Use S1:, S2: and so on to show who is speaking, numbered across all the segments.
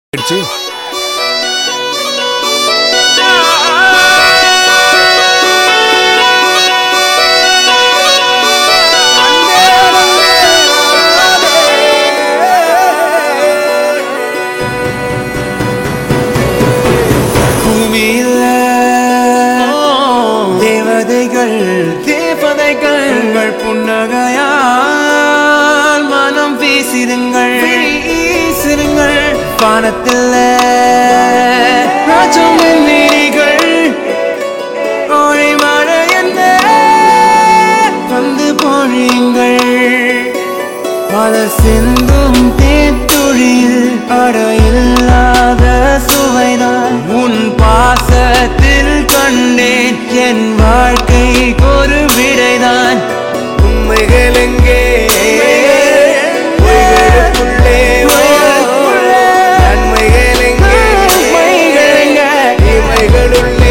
S1: ஆயிடுச்சு
S2: பூமியில தேவதைகள் தேவதைகள் உங்கள் புன்னகையால் மனம் வீசிடுங்கள் வீசிடுங்கள் வானத்தில் ராஜம் நீரிகள் ஓழி மழை என்ன வந்து பொழியுங்கள் மலர் சிந்தும் தேத்துழியில் அடையில்லாத சுவைதான் உன் பாசத்தில் கண்டேன் என் வாழ்க்கைக்கு ஒரு விடைதான் உண்மைகள் எங்கே பொய்களுக்குள்ளே நன்மைகள் எங்கே இமைகளுள்ளே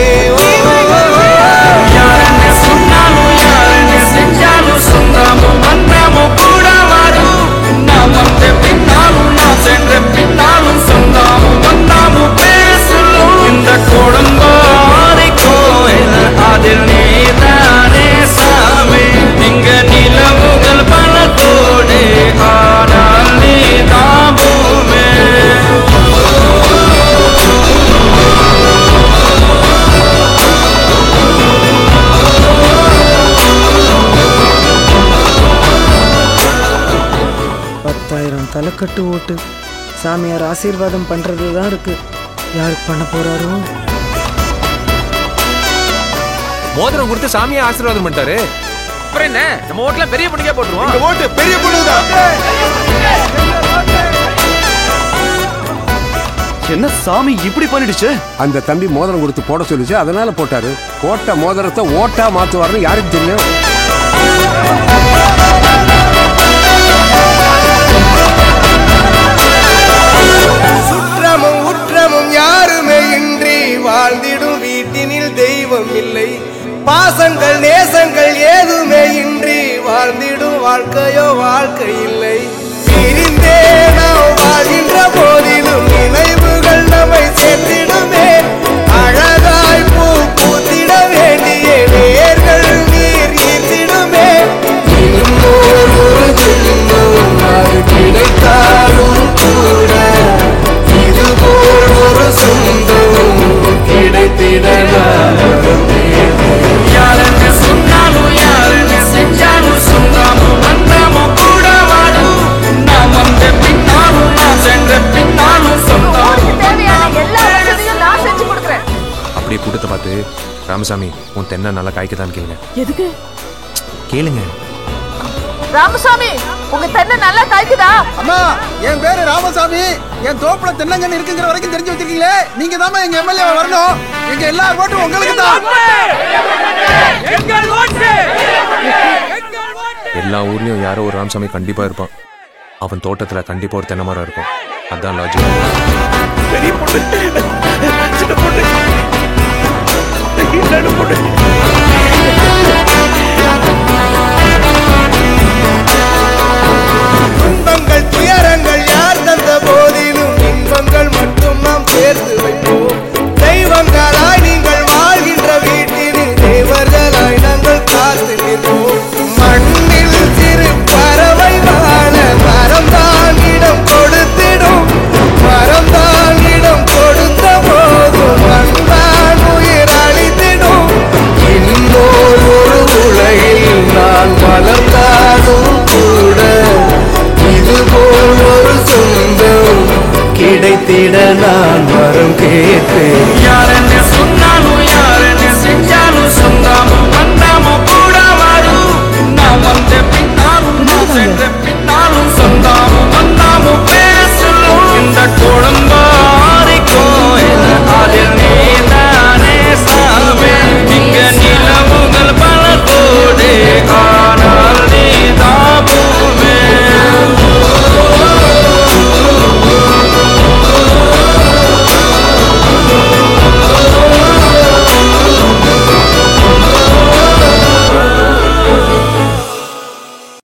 S3: யாருன்னு சொன்னாலும் யாருன்னு செஞ்சாலும் சொந்தமும் பந்தமும் கூட வரும் நான் வந்த பின்னாலும் நான் சென்ற பின்னாலும் சொந்தமும் பந்தமும் பேர் சொல்லும் இந்த குடும்பாதி கோயில் அதில் நீதானே சாமி இங்க நிலவுகள் பல கோடி ஆனால் நீதான் பூமி
S4: பத்தாயிரம் தலைக்கட்டு ஓட்டு சாமியார் ஆசீர்வாதம் பண்றது தான் இருக்கு யாருக்கு பண்ண போறாரோ
S1: மோதிரம் கொடுத்து சாமியை ஆசீர்வாதம் பண்ணிட்டாரு அப்புறம் என்ன நம்ம ஓட்டுல பெரிய பொண்ணுக்கே போட்டுருவோம்
S5: ஓட்டு பெரிய பொண்ணுதான்
S6: என்ன சாமி இப்படி பண்ணிடுச்சு
S5: அந்த தம்பி மோதிரம் கொடுத்து போட சொல்லுச்சு அதனால போட்டாரு போட்ட மோதிரத்தை ஓட்டா மாத்துவாருன்னு யாருக்கு தெரியும்
S2: சுற்றமும் உற்றமும் யாருமே இன்றி வாழ்ந்திடும் வீட்டினில் தெய்வம் இல்லை பாசங்கள் நேசங்கள் ஏதுமே இன்றி வாழ்ந்திடும் வாழ்க்கையோ வாழ்க்கை இல்லை பிரிந்தே நாம் வாழ்கின்ற போதிலும் நினைவுகள் நம்மை சேர்த்திடுமே அழகாய் பூ பூத்திட வேண்டிய வேர்கள் நீர் ஈர்த்திடுமே இன்னொரு ஒரு ஜென்மம் அது கிடைத்தாலும் கூட இதுபோல் ஒரு சொந்தம் கிடைத்திட
S3: யாருன்னு சொன்னாலும் யாருன்னு செஞ்சாலும் சொந்தமும் பந்தமும் கூட வரும் நான் வந்த பின்னாலும் நான் சென்ற பின்னாலும் சொந்தமும்
S7: தேவையான எல்லா வசதியும் நான் செஞ்சு கொடுக்குறேன்
S1: அப்படியே கூட்டத்தை பார்த்து ராமசாமி உன் தென்னை நல்லா காய்க்குதான்னு கேளுங்க
S7: எதுக்கு
S1: கேளுங்க
S7: ராமசாமி உங்க தென்னை நல்லா காய்க்குதா
S6: அம்மா என் பேரு ராமசாமி என் தோப்புல தென்னங்கன்னு இருக்குங்கிற வரைக்கும் தெரிஞ்சு வச்சிருக்கீங்களே நீங்க தான் எங்க எம்எல்ஏ வரணும் எங்க எல்லா ஓட்டும் உங்களுக்கு தான்
S1: எல்லா ஊர்லயும் யாரோ ஒரு ராமசாமி கண்டிப்பா இருப்பான் அவன் தோட்டத்துல கண்டிப்பா ஒரு தென்னை மரம் இருக்கும் அதான் லாஜிக்
S2: துன்பங்கள் துயரங்கள் யார் தந்த போதிலும் இன்பங்கள் மட்டும் நாம் சேர்த்து வைப்போம் தெய்வங்களாய் நீங்கள் வாழ்கின்ற வீட்டினில் தேவர்களாய் நாங்கள் காத்து நிற்போம் மண்ணில் சிறு பறவை வாழ மரம் தான் இடம் கொடுத்திடும் மரம் தான் இடம் கொடுத்த போதும் மண்தான் உயிர் அளித்திடும் இன்னொரு ஒரு உலகில் நான் வளர்ந்தாலும் கூட இதுபோல் ஒரு சொந்தம் கிடைத்திட நான் வரம் கேட்பேன்